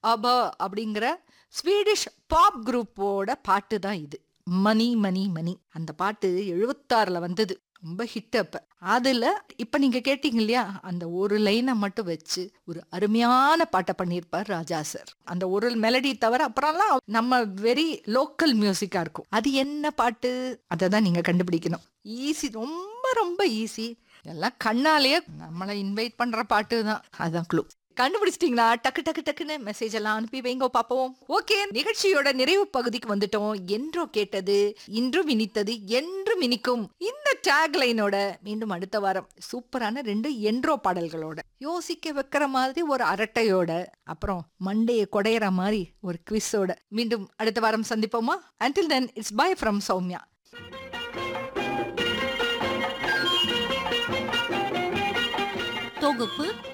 அப அப்படிங்கிற Swedish pop குரூப்போட பாட்டு தான் இது மணி மணி மணி அந்த பாட்டு எழுபத்தாறுல வந்தது ரொம்ப ஹிட் அப்ப அதுல இப்ப நீங்க கேட்டீங்க இல்லையா அந்த ஒரு லைனை மட்டும் வச்சு ஒரு அருமையான பாட்டை பண்ணியிருப்பார் ராஜா சார் அந்த ஒரு மெலடி தவிர அப்புறம்லாம் நம்ம வெரி லோக்கல் மியூசிக்கா இருக்கும் அது என்ன பாட்டு அதை தான் நீங்க கண்டுபிடிக்கணும் ஈஸி ரொம்ப ரொம்ப ஈஸி எல்லாம் கண்ணாலேயே நம்மளை இன்வைட் பண்ற பாட்டு தான் அதான் க்ளூ கண்டுபிடிச்சிட்டீங்களா டக்கு டக்கு டக்குன்னு மெசேஜ் எல்லாம் அனுப்பி வைங்க பாப்போம் ஓகே நிகழ்ச்சியோட நிறைவு பகுதிக்கு வந்துட்டோம் என்றோ கேட்டது இன்றும் இனித்தது என்றும் இனிக்கும் இந்த டேக் லைனோட மீண்டும் அடுத்த வாரம் சூப்பரான ரெண்டு என்ட்ரோ பாடல்களோட யோசிக்க வைக்கிற மாதிரி ஒரு அரட்டையோட அப்புறம் மண்டையை கொடையிற மாதிரி ஒரு குவிஸோட மீண்டும் அடுத்த வாரம் சந்திப்போமா until then it's bye from Sowmya தொகுப்பு